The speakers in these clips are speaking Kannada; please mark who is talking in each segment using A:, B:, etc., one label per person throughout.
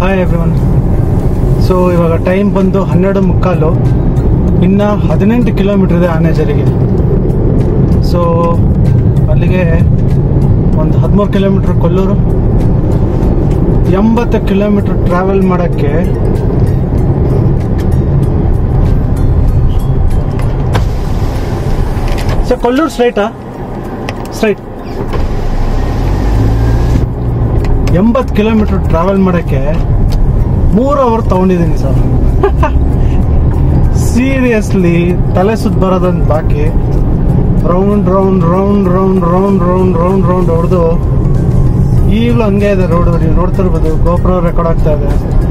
A: ಹಾಯ್ ಎವ್ರಿವನ್ ಸೊ ಇವಾಗ ಟೈಮ್ ಬಂದು ಹನ್ನೆರಡು ಮುಕ್ಕಾಲು ಇನ್ನು ಹದಿನೆಂಟು ಕಿಲೋಮೀಟರ್ ಇದೆ ಆನೇಜರಿಗೆ ಸೊ ಅಲ್ಲಿಗೆ ಒಂದು ಹದಿಮೂರು ಕಿಲೋಮೀಟರ್ ಕೊಲ್ಲೂರು ಎಂಬತ್ತು ಕಿಲೋಮೀಟರ್ ಟ್ರಾವೆಲ್ ಮಾಡೋಕ್ಕೆ ಸೊ ಕೊಲ್ಲೂರು ಸ್ಟ್ರೈಟಾ ಸ್ಟ್ರೈಟ್ ಎಂಬತ್ತು ಕಿಲೋಮೀಟರ್ ಟ್ರಾವೆಲ್ ಮಾಡೋಕ್ಕೆ ಮೂರು ಅವರ್ ತಗೊಂಡಿದ್ದೀನಿ ಸರ್ ಸೀರಿಯಸ್ಲಿ ತಲೆ ಸುತ್ತ ಬರೋದಂತ ಬಾಕಿ round round round round round round round round ಹೊಡೆದು ಈಗಲೂ ಹಂಗೆ ಇದೆ ರೋಡ್ ನೀವು ನೋಡ್ತಿರ್ಬೋದು ಗೋಪುರ ರೆಕಾರ್ಡ್ ಆಗ್ತಾ ಇದೆ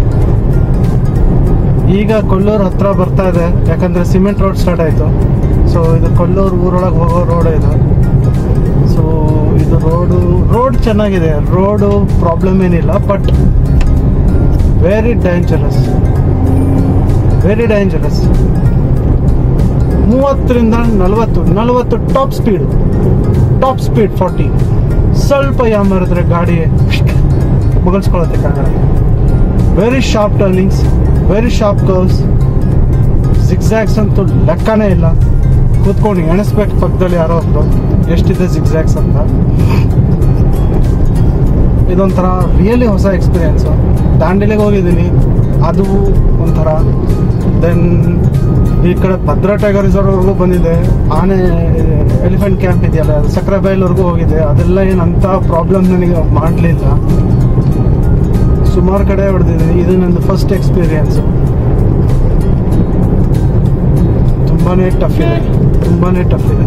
A: ಈಗ ಕೊಲ್ಲೂರು ಹತ್ರ ಬರ್ತಾ ಇದೆ ಯಾಕಂದ್ರೆ ಸಿಮೆಂಟ್ ರೋಡ್ ಸ್ಟಾರ್ಟ್ ಆಯ್ತು ಸೊ ಇದು ಕೊಲ್ಲೂರು ಊರೊಳಗೆ ಹೋಗೋ ರೋಡ್ ಇದು ಸೊ ಇದು ರೋಡು ರೋಡ್ ಚೆನ್ನಾಗಿದೆ ರೋಡು ಪ್ರಾಬ್ಲಮ್ ಏನಿಲ್ಲ but very dangerous very dangerous ಮೂವತ್ತರಿಂದ ನಲವತ್ತು ನಲವತ್ತು top speed top speed forty ಸ್ವಲ್ಪ ಯಾಮರಿದ್ರೆ ಗಾಡಿ ಮುಗಿಸ್ಕೊಳ್ಳುತ್ತೆ ಕೆಳಗಡೆ very sharp turnings very sharp curves zigzags ಅಂತೂ ಲೆಕ್ಕನೇ ಇಲ್ಲ ಕೂತ್ಕೊಂಡು ಎಣಿಸ್ಬೇಕು ಪಕ್ಕದಲ್ಲಿ ಯಾರೋ ಒಬ್ರು ಎಷ್ಟಿದೆ ಜಿಗ್ಸಾಕ್ಸ್ ಅಂತ ಇದೊಂಥರ ರಿಯಲಿ ಹೊಸ ಎಕ್ಸ್ಪೀರಿಯನ್ಸು ದಾಂಡೇಲಿಗೆ ಹೋಗಿದ್ದೀನಿ ಅದು ಒಂಥರ ದೆನ್ ಈ ಕಡೆ ಭದ್ರಾ ಟೈಗರ್ ರಿಸರ್ವ್ವರೆಗೂ ಬಂದಿದೆ ಆನೆ ಎಲಿಫೆಂಟ್ ಕ್ಯಾಂಪ್ ಇದೆಯಲ್ಲ ಸಕ್ಕರೆ ಬೈಲ್ವರೆಗೂ ಹೋಗಿದೆ ಅದೆಲ್ಲ ಏನಂತ ಪ್ರಾಬ್ಲಮ್ ನನಗೆ ಮಾಡಲಿಲ್ಲ ಸುಮಾರು ಕಡೆ ಹೊಡೆದಿದ್ದೀನಿ ಇದು ನಂದು ಫಸ್ಟ್ ಎಕ್ಸ್ಪೀರಿಯನ್ಸು ತುಂಬಾನೇ ಟಫ್ ಇದೆ ತುಂಬಾನೇ ಟಫ್ ಇದೆ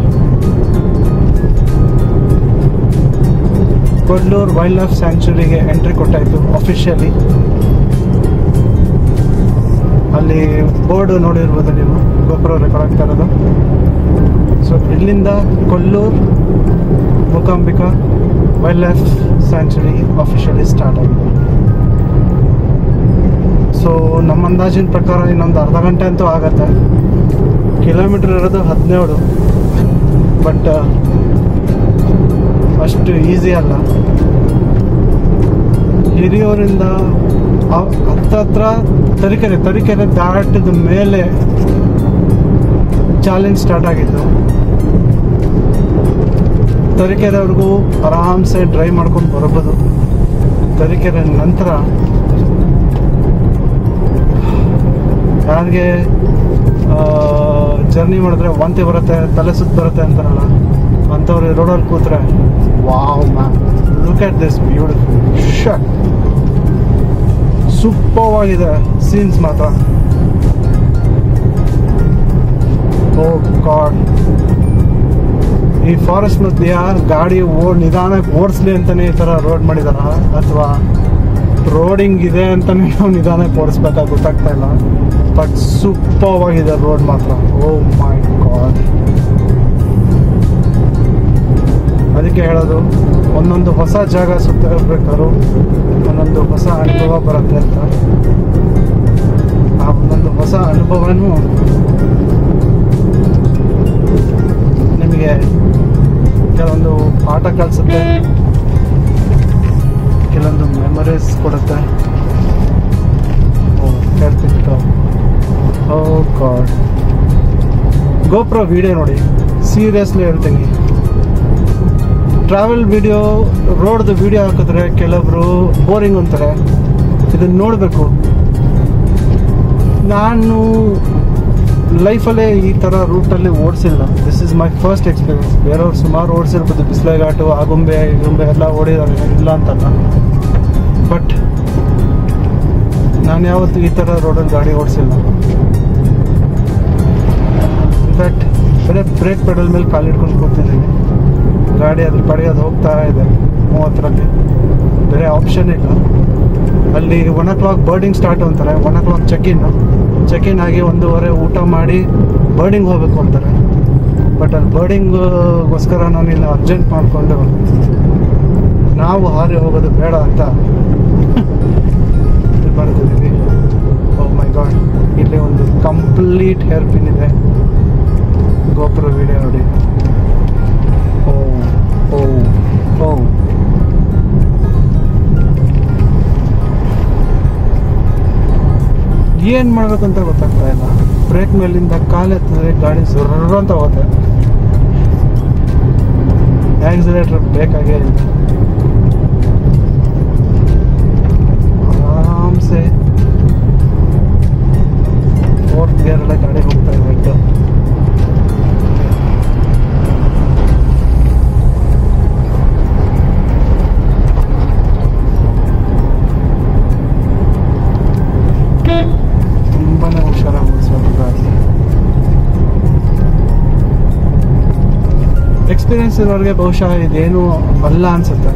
A: Kollur wild life ಸ್ಯಾಂಕ್ಚುರಿಗೆ entry ಕೊಟ್ಟಾಯ್ತು officially ಅಲ್ಲಿ ಬೋರ್ಡ್ ನೋಡಿರ್ಬೋದು ನೀವು ಗೋಪುರ ರೆಕಾರ್ಡ್ ಆಗ್ತಾ ಇರೋದು ಸೊ ಇಲ್ಲಿಂದ Kollur Mookambika wild life sanctuary officially start ಆಗಿದೆ ಸೊ ನಮ್ಮ ಅಂದಾಜಿನ ಪ್ರಕಾರ ಇನ್ನೊಂದು ಅರ್ಧ ಗಂಟೆ ಅಂತೂ ಆಗತ್ತೆ ಕಿಲೋಮೀಟರ್ ಇರೋದು ಹದಿನೇಳು ಬಟ್ ಅಷ್ಟು ಈಸಿ ಅಲ್ಲ ಹಿರಿಯೂರಿಂದ ಆ- ಹತ್ತತ್ರ ತರೀಕೆರೆ ತರೀಕೆರೆ ದಾಟಿದ ಮೇಲೆ ಚಾಲೆಂಜ್ ಸ್ಟಾರ್ಟ್ ಆಗಿದ್ದು ತರೀಕೆರೆವರೆಗೂ ಆರಾಮ್ಸೆ ಡ್ರೈವ್ ಮಾಡ್ಕೊಂಡು ಬರಬಹುದು ತರೀಕೆರೆ ನಂತರ ಯಾರಿಗೆ ಜರ್ನಿ ಮಾಡಿದ್ರೆ ವಾಂತಿ ಬರುತ್ತೆ ತಲೆ ಸುತ್ತ ಬರುತ್ತೆ ಅಂತಾರಲ್ಲ ಅಂಥವ್ರು ರೋಡಲ್ಲಿ ಕೂತ್ರೆ wow ma'am look at this beautiful shot super ಆಗಿದೆ ಸೀನ್ಸ್ ಮಾತ್ರ ಓ ಗಾಡ್ ಈ ಫಾರೆಸ್ಟ್ ಮಧ್ಯ ಗಾಡಿ ಓಡ್ ನಿಧಾನಕ್ಕೆ ಓಡಿಸ್ಲಿ ಅಂತಾನೆ ಈ ತರ ರೋಡ್ ಮಾಡಿದಾರ ಅಥವಾ ರೋಡಿಂಗ್ ಇದೆ ಅಂತಾನೆ ನಾವು ನಿಧಾನಕ್ಕೆ ಓಡಿಸ್ಬೇಕಾಗಿ ಗೊತ್ತಾಗ್ತಾ ಇಲ್ಲ ಬಟ್ ಸೂಪರ್ ಆಗಿದೆ ರೋಡ್ ಮಾತ್ರ ಓ ಮೈ ಗಾಡ್ ಅದಕ್ಕೆ ಹೇಳೋದು ಒಂದೊಂದು ಹೊಸ ಜಾಗ ಸುತ್ತಿರ್ಬೇಕಾದ್ರು ಒಂದೊಂದು ಹೊಸ ಅನುಭವ ಬರುತ್ತೆ ಅಂತ ಆ ಒಂದೊಂದು ಹೊಸ ಅನುಭವನೂ ನಿಮಗೆ ಕೆಲವೊಂದು ಪಾಠ ಕಲಿಸುತ್ತೆ ಕೆಲವೊಂದು ಮೆಮೊರೀಸ್ ಕೊಡುತ್ತೆ ಓ ಹೇಳ್ತಿತ್ತು ಓ ಗಾಡ್ ಗೋಪ್ರೋ ವಿಡಿಯೋ ನೋಡಿ ಸೀರಿಯಸ್ಲಿ ಹೇಳ್ತೀನಿ ಟ್ರಾವೆಲ್ ವಿಡಿಯೋ ರೋಡ್ದು ವಿಡಿಯೋ ಹಾಕಿದ್ರೆ ಕೆಲವೊಬ್ರು ಬೋರಿಂಗ್ ಅಂತಾರೆ ಇದನ್ನ ನೋಡಬೇಕು ನಾನು ಲೈಫಲ್ಲೇ ಈ ಥರ ರೂಟಲ್ಲಿ ಓಡಿಸಿಲ್ಲ this is my first experience ಬೇರೆಯವ್ರು ಸುಮಾರು ಓಡಿಸಿರ್ಬೋದು ಬಿಸ್ಲೆಘಾಟು ಆಗುಂಬೆ ಇಗುಂಬೆ ಎಲ್ಲ ಓಡಿದಾರೆ ಇಲ್ಲ ಅಂತಲ್ಲ ಬಟ್ ನಾನು ಯಾವತ್ತೂ ಈ ಥರ ರೋಡಲ್ಲಿ ಗಾಡಿ ಓಡಿಸಿಲ್ಲ ಇನ್ಫ್ಯಾಕ್ಟ್ ಬರೀ ಬ್ರೇಕ್ ಪೆಡಲ್ ಮೇಲೆ ಕಾಲಿಡ್ಕೊಂಡು ಕೂತಿದ್ದೀನಿ ಗಾಡಿ ಅದ್ರ ಪಡೆಗೆ ಅದು ಹೋಗ್ತಾ ಇದೆ ಮೂವತ್ತರಲ್ಲಿ ಬೇರೆ ಆಪ್ಷನ್ ಇಲ್ಲ ಅಲ್ಲಿ one o'clock birding start ಅಂತಾರೆ one o'clock check in check in ಆಗಿ ಒಂದೂವರೆ ಊಟ ಮಾಡಿ ಬರ್ಡಿಂಗ್ ಹೋಗ್ಬೇಕು ಅಂತಾರೆ ಬಟ್ ಅಲ್ಲಿ ಬರ್ಡಿಂಗ್ಗೋಸ್ಕರ ನಾನು ಇಲ್ಲಿ ಅರ್ಜೆಂಟ್ ಮಾಡಿಕೊಂಡು ನಾವು ಹಾರಿ ಹೋಗೋದು ಬೇಡ ಅಂತ ಇದು ಬರ್ತಿದ್ದೀವಿ ಓ ಮೈ ಗಾಡ್ ಇಲ್ಲಿ ಒಂದು ಕಂಪ್ಲೀಟ್ ಹೇರ್ ಪಿನ್ ಇದೆ ಗೋಪುರ ವಿಡಿಯೋ ನೋಡಿ ಓ ಓ ಓ ಏನು ಮಾಡ್ಬೇಕಂತ ಗೊತ್ತಾಗ್ತಾ ಇಲ್ಲ ಬ್ರೇಕ್ ಮೇಲಿಂದ ಕಾಲೆತ್ತಿದ್ರೆ ಗಾಡಿ ಜರ್ರ ಅಂತ ಹೋಗುತ್ತೆ ಆಕ್ಸಿಲೇಟರ್ ಬೇಕಾಗೇ ಇಲ್ಲ ಆರಾಮ್ಸೆ ಫೋರ್ತ್ ಗೇರಲ್ಲೇ ಗಾಡಿ ಹೋಗ್ತಾ ಇದೆ ಇಟ್ಟು ತುಂಬಾನೇ ಹುಷಾರಾಗಿ ಓಡಿಸ್ಬೇಕು ಗಾಡಿ ಎಕ್ಸ್ಪೀರಿಯನ್ಸ್ ಇರೋರಿಗೆ ಬಹುಶಃ ಇದೇನು ಅಲ್ಲ ಅನ್ಸುತ್ತೆ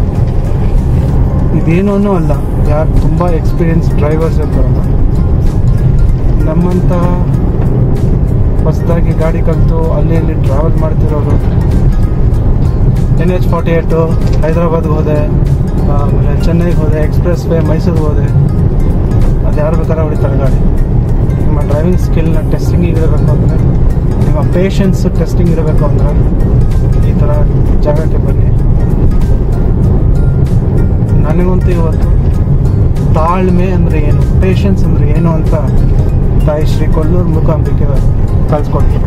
A: ಇದೇನು ಅನ್ನೋ ಅಲ್ಲ ಯಾರು ತುಂಬ ಎಕ್ಸ್ಪೀರಿಯನ್ಸ್ ಡ್ರೈವರ್ಸ್ ಇರ್ತಾರಲ್ಲ ನಮ್ಮಂಥ ಹೊಸದಾಗಿ ಗಾಡಿ ಕಲಿತು ಅಲ್ಲಿ ಇಲ್ಲಿ ಟ್ರಾವೆಲ್ ಮಾಡ್ತಿರೋರು ಎನ್ ಎಚ್ ಫಾರ್ಟಿ ಏಟು ಹೈದ್ರಾಬಾದ್ಗೆ ಹೋದೆ ಆಮೇಲೆ ಚೆನ್ನೈಗೆ ಹೋದೆ ಎಕ್ಸ್ಪ್ರೆಸ್ ವೇ ಮೈಸೂರಿಗೆ ಹೋದೆ ಅದು ಯಾರು ಬೇಕಾದ್ರೆ ಹೊಡಿತಾರೆ ಗಾಡಿ ನಿಮ್ಮ ಡ್ರೈವಿಂಗ್ ಸ್ಕಿಲ್ನ ಟೆಸ್ಟಿಂಗ್ ಇರಬೇಕು ಅಂದರೆ ನಿಮ್ಮ ಪೇಷನ್ಸ್ ಟೆಸ್ಟಿಂಗ್ ಇರಬೇಕು ಅಂದರೆ ಈ ಥರ ಜಾಗಕ್ಕೆ ಬನ್ನಿ ನನಗಂತೂ ಇವತ್ತು ತಾಳ್ಮೆ ಅಂದರೆ ಏನು ಪೇಷನ್ಸ್ ಅಂದರೆ ಏನು ಅಂತ ತಾಯಿ ಶ್ರೀ ಕೊಲ್ಲೂರು ಮೂಕಾಂಬಿಕೆ ಕಲಿಸ್ಕೊಟ್ರು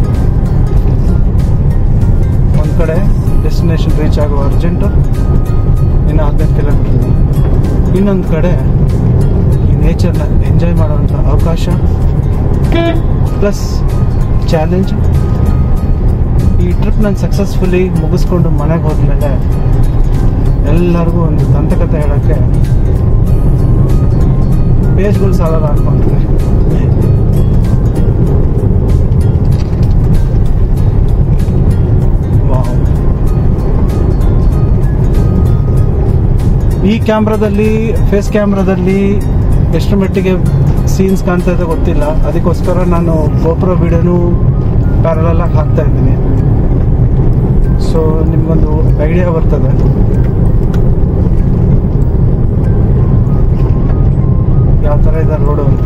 A: ಒಂದು ಕಡೆ ಡೆಸ್ಟಿನೇಷನ್ ರೀಚ್ ಆಗುವ ಅರ್ಜೆಂಟು ಇನ್ನು ಹದಿನೈದು ಕಿಲೋಮೀಟರ್ ಇನ್ನೊಂದು ಕಡೆ ಈ ನೇಚರ್ನ ಎಂಜಾಯ್ ಮಾಡೋಂಥ ಅವಕಾಶ ಪ್ಲಸ್ ಚಾಲೆಂಜ್ ಈ ಟ್ರಿಪ್ ನಾನು ಸಕ್ಸಸ್ಫುಲಿ ಮುಗಿಸ್ಕೊಂಡು ಮನೆಗೆ ಹೋದ್ಮೇಲೆ ಎಲ್ಲರಿಗೂ ಒಂದು ದಂತಕತೆ ಹೇಳೋಕ್ಕೆ ಪೇಜ್ಗಳು ಸಾಲಲ್ಲ ಅನ್ಕೊಂತೀನಿ ವಾವ್. ಈ ಕ್ಯಾಮ್ರಾದಲ್ಲಿ ಫೇಸ್ ಕ್ಯಾಮ್ರಾದಲ್ಲಿ ಎಷ್ಟು ಮಟ್ಟಿಗೆ ಸೀನ್ಸ್ ಕಾಣ್ತಾ ಇದೆ ಗೊತ್ತಿಲ್ಲ ಅದಕ್ಕೋಸ್ಕರ ನಾನು ಗೋಪುರ ವಿಡಿಯೋನು ಪ್ಯಾರಲಲ್ ಆಗಿ ಹಾಕ್ತಾ ಇದ್ದೀನಿ ಸೊ ನಿಮ್ಗೊಂದು ಐಡಿಯಾ ಬರ್ತದೆ ಯಾವ ಥರ ಇದೆ ರೋಡು ಅಂತ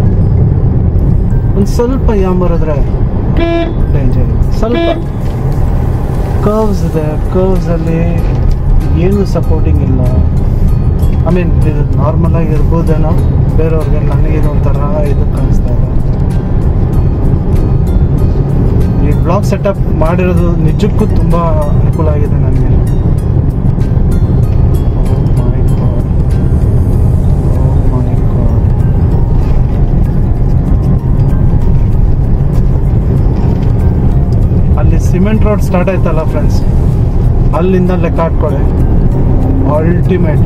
A: ಒಂದು ಸ್ವಲ್ಪ ಯಾಂಬರಿದ್ರೆ ಡೇಂಜರ್ ಸ್ವಲ್ಪ ಕರ್ವ್ಸ್ ಇದೆ ಕರ್ವ್ಸ್ ಅಲ್ಲಿ ಏನು ಸಪೋರ್ಟಿಂಗ್ ಇಲ್ಲ ಐ ಮೀನ್ ಇದು ನಾರ್ಮಲ್ ಆಗಿ ಇರ್ಬೋದೇನೋ ಬೇರೆಯವ್ರಿಗೆ ನನಗೆ ಇದು ಒಂಥರ ಇದು ಕಾಣಿಸ್ತಾ ಇದೆ ಈ ಬ್ಲಾಗ್ ಸೆಟಪ್ ಮಾಡಿರೋದು ನಿಜಕ್ಕೂ ತುಂಬ ಅನುಕೂಲ ಆಗಿದೆ ನನಗೆ Oh my God. Oh my God. ಅಲ್ಲಿ ಸಿಮೆಂಟ್ ರೋಡ್ ಸ್ಟಾರ್ಟ್ ಆಯ್ತಲ್ಲ ಫ್ರೆಂಡ್ಸ್ ಅಲ್ಲಿಂದ ಲೆಕ್ಕ ಹಾಕ್ಕೊಳ್ಳಿ ಅಲ್ಟಿಮೇಟ್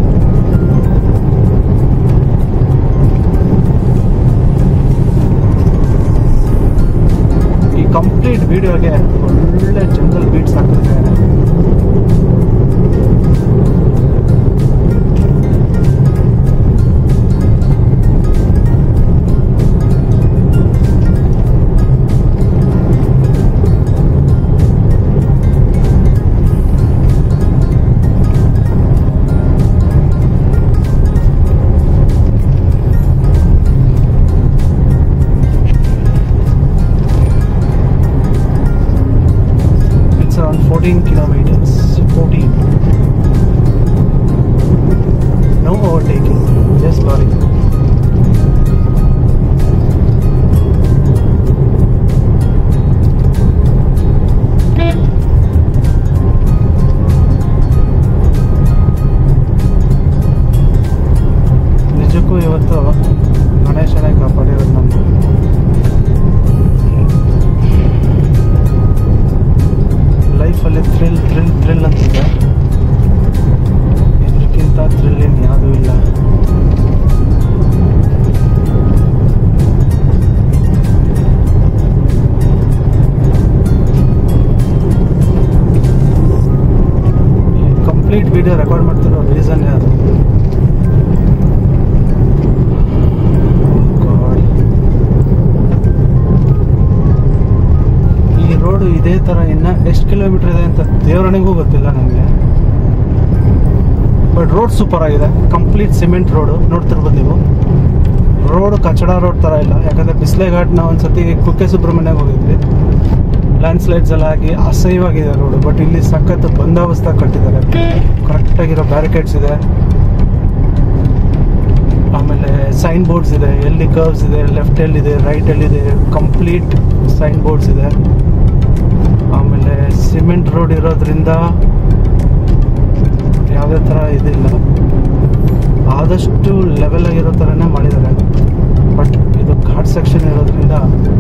A: ಈ ಕಂಪ್ಲೀಟ್ ವಿಡಿಯೋಗೆ ಒಳ್ಳೆ ಜಂಗಲ್ ಬೀಟ್ಸ್ ಹಾಕಿದ್ದಾರೆ It's around 14 kilometers. 14. No overtaking, just lorry. ನಿಜಕ್ಕೂ ಇವತ್ತು ಗಣೇಶನೇ ಕಾಪಾಡಿರೋದು ನಮ್ಗೆ ಲೈಫಲ್ಲಿ ಥ್ರಿಲ್ ಥ್ರಿಲ್ ಥ್ರಿಲ್ ಅಂತಿದೆ ಇದಕ್ಕಿಂತ ಥ್ರಿಲ್ ಇನ್ ಯಾವುದೂ ಇಲ್ಲ ಕಂಪ್ಲೀಟ್ ವಿಡಿಯೋ ರೆಕಾರ್ಡ್ ಮಾಡ್ತಿರೋ ರೀಸನ್ ಅದು God. ಈ ರೋಡು ಇದೇ ತರ ಇನ್ನ ಎಷ್ಟು ಕಿಲೋಮೀಟರ್ ಇದೆ ಅಂತ ದೇವರಣಿಗೂ ಗೊತ್ತಿಲ್ಲ ನನಗೆ ಬಟ್ ರೋಡ್ ಸೂಪರ್ ಆಗಿದೆ ಕಂಪ್ಲೀಟ್ ಸಿಮೆಂಟ್ ರೋಡು ನೋಡ್ತಿರ್ಬೋದು ನೀವು ರೋಡ್ ಕಚಡ ರೋಡ್ ತರ ಇಲ್ಲ ಯಾಕಂದ್ರೆ ಬಿಸ್ಲೆ ಘಾಟ್ ನಾವು ಒಂದ್ಸತಿ ಕುಕ್ಕೆ ಸುಬ್ರಹ್ಮಣ್ಯಗೆ ಹೋಗಿದ್ವಿ ಲ್ಯಾಂಡ್ ಸ್ಲೈಡ್ಸ್ ಎಲ್ಲ ಆಗಿ ಅಸಹ್ಯವಾಗಿದೆ ರೋಡು ಬಟ್ ಇಲ್ಲಿ ಸಖತ್ ಬಂದೋಬಸ್ತ ಕಟ್ಟಿದ್ದಾರೆ ಕರೆಕ್ಟ್ ಆಗಿರೋ ಬ್ಯಾರಿಕೇಡ್ಸ್ ಇದೆ ಆಮೇಲೆ ಸೈನ್ ಬೋರ್ಡ್ಸ್ ಇದೆ ಎಲ್ಲಿ ಕರ್ವ್ಸ್ ಇದೆ ಲೆಫ್ಟ್ ಎಲ್ಲಿದೆ ರೈಟ್ ಎಲ್ಲಿದೆ ಕಂಪ್ಲೀಟ್ ಸೈನ್ ಬೋರ್ಡ್ಸ್ ಇದೆ ಆಮೇಲೆ ಸಿಮೆಂಟ್ ರೋಡ್ ಇರೋದ್ರಿಂದ ಯಾವುದೇ ಥರ ಇದಿಲ್ಲ ಆದಷ್ಟು ಲೆವೆಲ್ ಆಗಿರೋ ಥರನೇ ಮಾಡಿದ್ದಾರೆ ಬಟ್ ಇದು ಘಾಟ್ ಸೆಕ್ಷನ್ ಇರೋದ್ರಿಂದ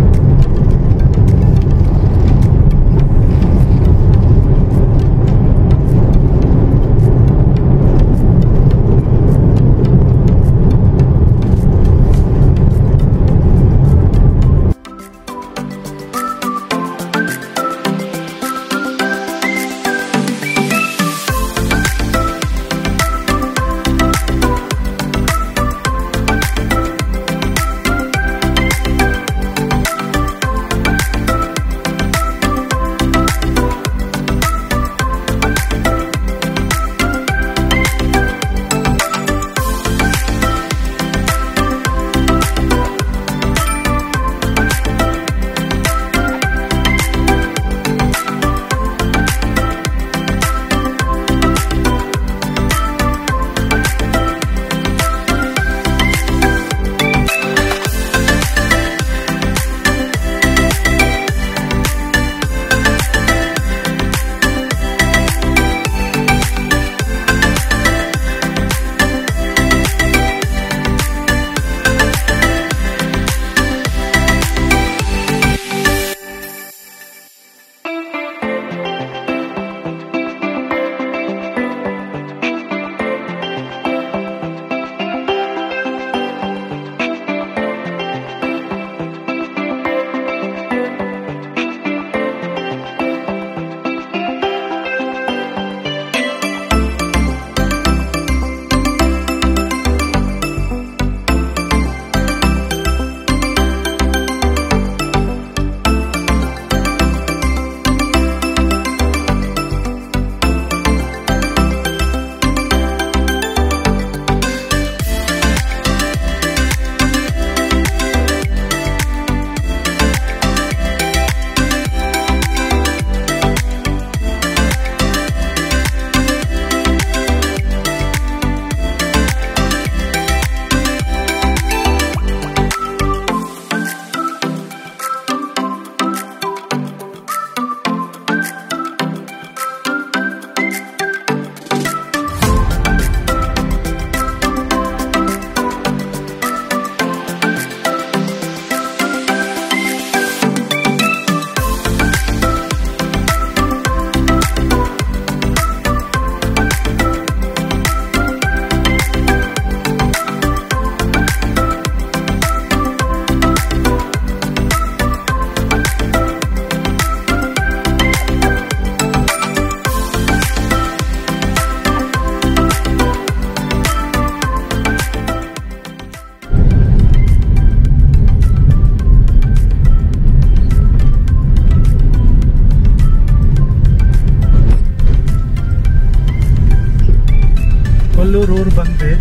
A: ಕೊಲ್ಲೂರು ಊರು ಬಂದ್ವಿ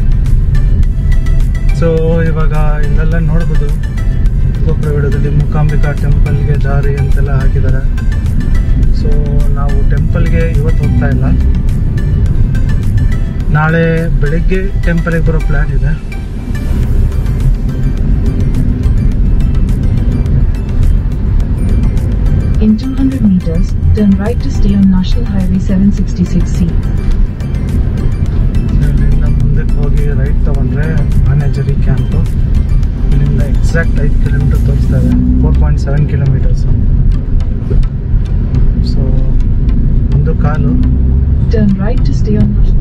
A: ಸೊ ಇವಾಗ ಇಲ್ಲೆಲ್ಲ ನೋಡ್ಬೋದು ಗೋಪುರ ವಿಡದಲ್ಲಿ ಮೂಕಾಂಬಿಕಾ ಟೆಂಪಲ್ಗೆ ದಾರಿ ಅಂತೆಲ್ಲ ಹಾಕಿದ್ದಾರೆ ಸೊ ನಾವು ಟೆಂಪಲ್ಗೆ ಇವತ್ತು ಹೋಗ್ತಾ ಇಲ್ಲ ನಾಳೆ ಬೆಳಿಗ್ಗೆ ಟೆಂಪಲ್ಗೆ ಬರೋ ಪ್ಲ್ಯಾನ್ ಇದೆ
B: In 200 meters, turn right to stay on National Highway 766C.
A: ಇಲ್ಲಿಂದ ಮುಂದಕ್ಕೆ ಹೋಗಿ ರೈಟ್ ತಗೊಂಡ್ರೆ ಆನೆಜರಿ ಕ್ಯಾಂಪು ಇಲ್ಲಿಂದ ಎಕ್ಸಾಕ್ಟ್ ಐದು ಕಿಲೋಮೀಟರ್ ತೋರಿಸ್ತಾ ಇದೆ four point seven kilometres so ಒಂದು ಕಾಲು
B: Turn right to stay on National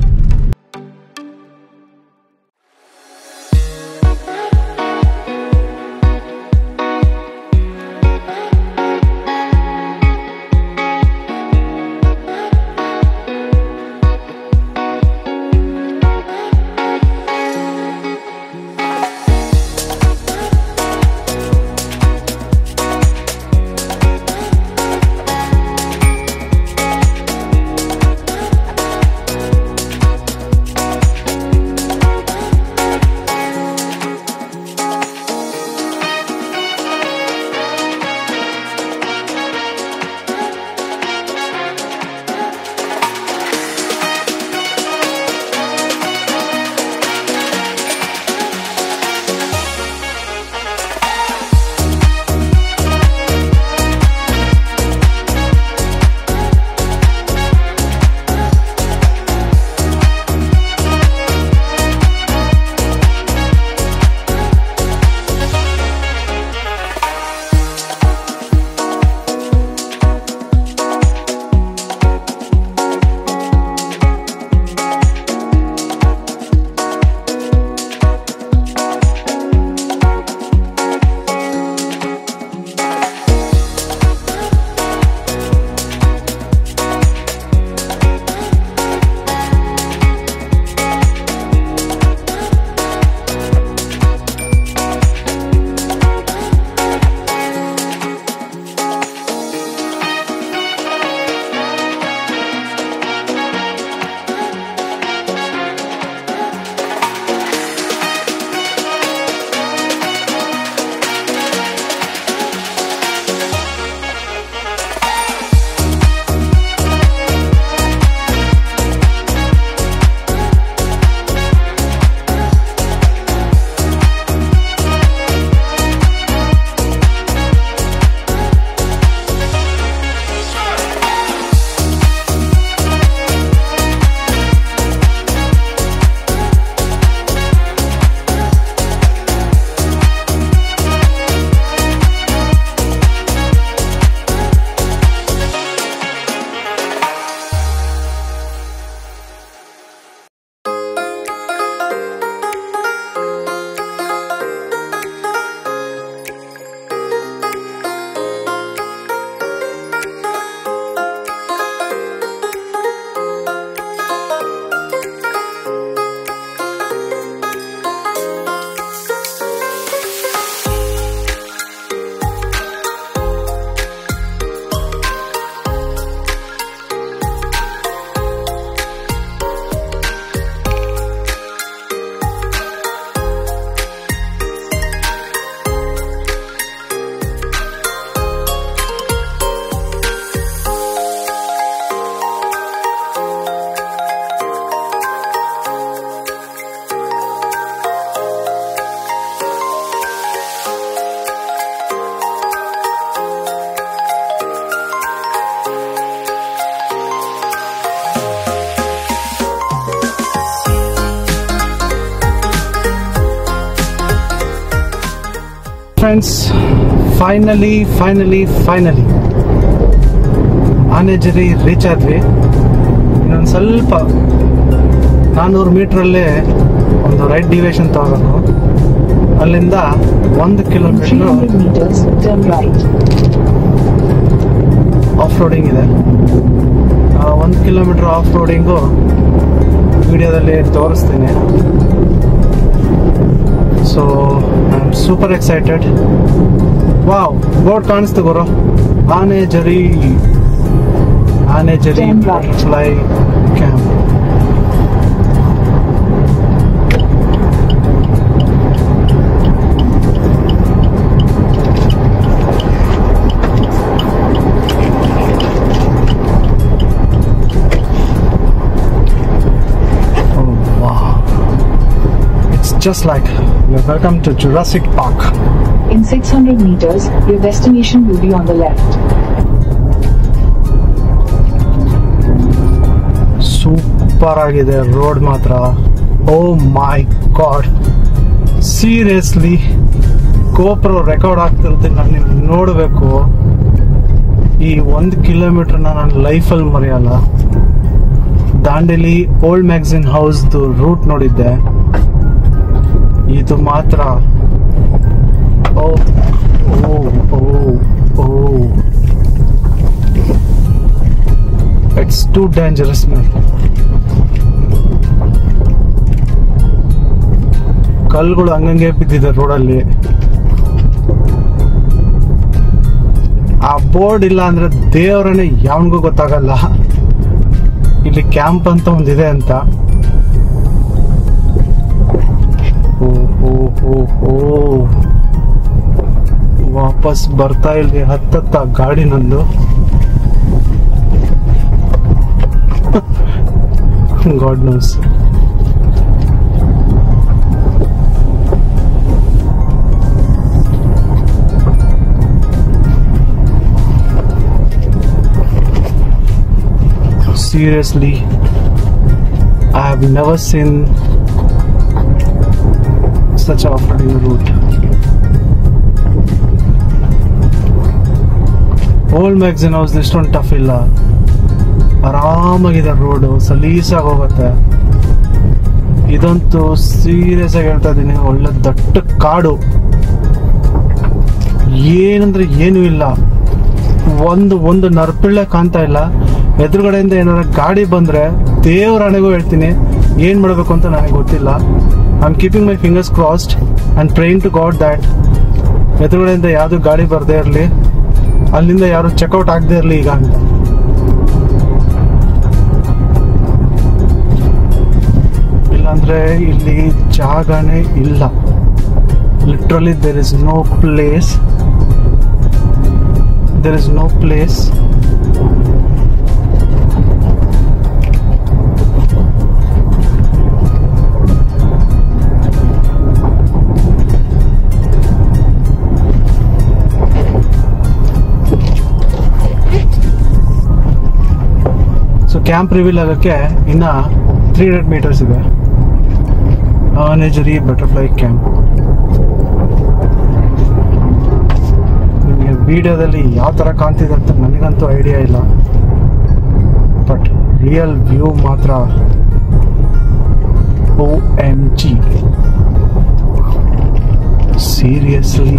A: friends finally finally finally Anejari reach ಆದ್ವಿ ಇನ್ನೊಂದು ಸ್ವಲ್ಪ ನಾನ್ನೂರು ಮೀಟ್ರಲ್ಲೇ ಒಂದು ರೈಟ್ ಡಿವಿಷನ್ ತಗೋಬೇಕು ಅಲ್ಲಿಂದ ಒಂದು
B: In
A: kilometre
B: 300 meters, turn right.
A: Off-roading ಇದೆ ಒಂದು ಕಿಲೋಮೀಟರ್ ಆಫ್ ರೋಡಿಂಗು ವಿಡಿಯೋದಲ್ಲಿ ತೋರಿಸ್ತೀನಿ so I am super excited wow board ಕಾಣಿಸ್ತು ಗುರು Anejari Anejari
B: Turn right.
A: Fly camp Oh wow. It's just like you're welcome to Jurassic Park.
B: In 600 meters, your destination will be on the left.
A: Super ಆಗಿದೆ ರೋಡ್ ಮಾತ್ರ oh my God seriously GoPro record ಆಗ್ತಿರುತ್ತೆ ನಾನು ನೀವು ನೋಡಬೇಕು ಈ ಒಂದು ಕಿಲೋಮೀಟರ್ನ ನಾನು ಲೈಫಲ್ಲಿ ಮರೆಯಲ್ಲ ದಾಂಡೇಲಿ ಓಲ್ಡ್ ಮ್ಯಾಗ್ಝಿನ್ ಹೌಸ್ದು ರೂಟ್ ನೋಡಿದ್ದೆ ಇದು ಮಾತ್ರ oh oh oh oh it's too dangerous man ಕಲ್ಗಳು ಹಂಗಂಗೆ ಬಿದ್ದಿದೆ ರೋಡಲ್ಲಿ ಆ ಬೋರ್ಡ್ ಇಲ್ಲ ಅಂದ್ರೆ ದೇವರನ್ನೇ ಯಾವನಿಗೂ ಗೊತ್ತಾಗಲ್ಲ ಇಲ್ಲಿ ಕ್ಯಾಂಪ್ ಅಂತ ಒಂದಿದೆ ಅಂತ ಓ ಓ ಓ ಓ ವಾಪಸ್ ಬರ್ತಾ ಇಲ್ಲಿ ಹತ್ತತ್ತ ಗಾಡಿ ನಂದು God knows seriously i have never seen such a off-roading route old magazine house ಇಷ್ಟೊಂದು ಟಫ್ ಇಲ್ಲ ಆರಾಮಾಗಿದೆ ರೋಡು ಸಲೀಸಾಗಿ ಹೋಗುತ್ತೆ ಇದಂತೂ ಸೀರಿಯಸ್ ಆಗಿ ಹೇಳ್ತಾ ಇದ್ದೀನಿ ಒಳ್ಳೆ ದಟ್ಟ ಕಾಡು ಏನಂದ್ರೆ ಏನೂ ಇಲ್ಲ ಒಂದು ಒಂದು ನರ್ಪಿಳ್ಳೆ ಕಾಣ್ತಾ ಇಲ್ಲ ಎದುರುಗಡೆಯಿಂದ ಏನಾರ ಗಾಡಿ ಬಂದ್ರೆ ದೇವರಾಣೆಗೂ ಹೇಳ್ತೀನಿ ಏನ್ ಮಾಡಬೇಕು ಅಂತ ನನಗೆ ಗೊತ್ತಿಲ್ಲ I am keeping my fingers crossed and trying to God that ಎದುರುಗಡೆಯಿಂದ ಯಾವ್ದು ಗಾಡಿ ಬರ್ದೇ ಇರಲಿ ಅಲ್ಲಿಂದ ಯಾರು ಚೆಕ್ಔಟ್ ಆಗದೆ ಇರಲಿ ಈಗ ಅಂತ ಇಲ್ಲಾಂದ್ರೆ ಇಲ್ಲಿ ಜಾಗನೇ ಇಲ್ಲ literally there is no place there is no place ಸೊ ಕ್ಯಾಂಪ್ ರಿವೀಲ್ ಆಗೋಕ್ಕೆ ಇನ್ನ ತ್ರೀ ಹಂಡ್ರೆಡ್ ಮೀಟರ್ಸ್ ಇದೆ ಆನೆಜರಿ ಬಟರ್ಫ್ಲೈ ಕ್ಯಾಂಪ್ ನಿಮಗೆ ವಿಡಿಯೋದಲ್ಲಿ ಯಾವ ಥರ ಕಾಣ್ತಿದೆ ಅಂತ ನನಗಂತೂ ಐಡಿಯಾ ಇಲ್ಲ ಬಟ್ ರಿಯಲ್ ವ್ಯೂ ಮಾತ್ರ O M G seriously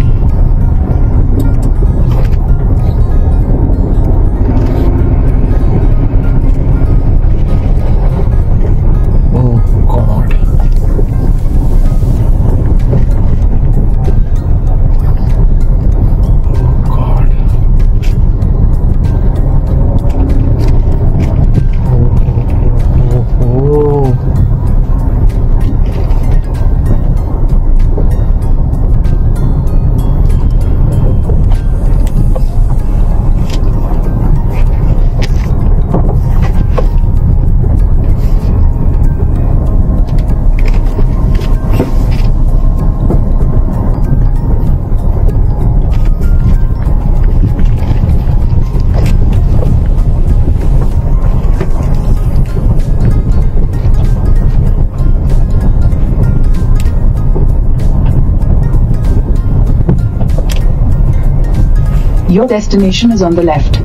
A: oh God Oh God. Oh, oh, oh, oh.
B: Your destination is on the left.